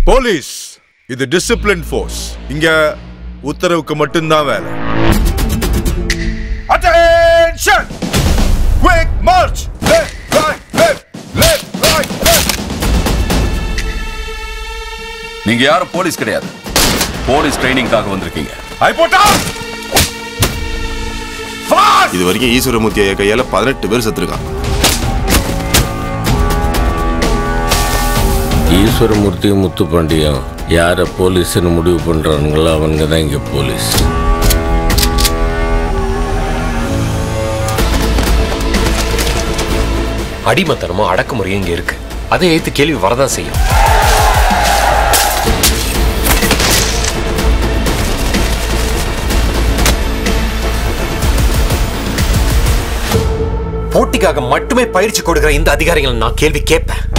police இது discipline force இங்க உத்தரவுக்கு மட்டும்தான் வேலை attention quick march left right left left right left நீங்க யாரும் போலீஸ் கிடையாது போலீஸ் ட்ரைனிங்காக வந்திருக்கீங்க ஐ போட்டா ஃபாஸ்ட் இது வரைக்கும் ஈஸ்வரமூர்த்தி ஐயா கையால பதினெட்டு பேர் செத்துருக்கான் ஈஸ்வரமூர்த்தியும் முத்துப்பாண்டியும் யாரை போலீஸ்னு முடிவு பண்ணுறானுங்களோ அவங்க தான் இங்கே போலீஸ் அடிமத்தனமும் அடக்குமுறையும் இங்க இருக்கு அதை ஏத்து கேள்வி வரதான் செய்யும் போட்டிக்காக மட்டுமே பயிற்சி கொடுக்கிற இந்த அதிகாரிகளை நான் கேள்வி கேட்பேன்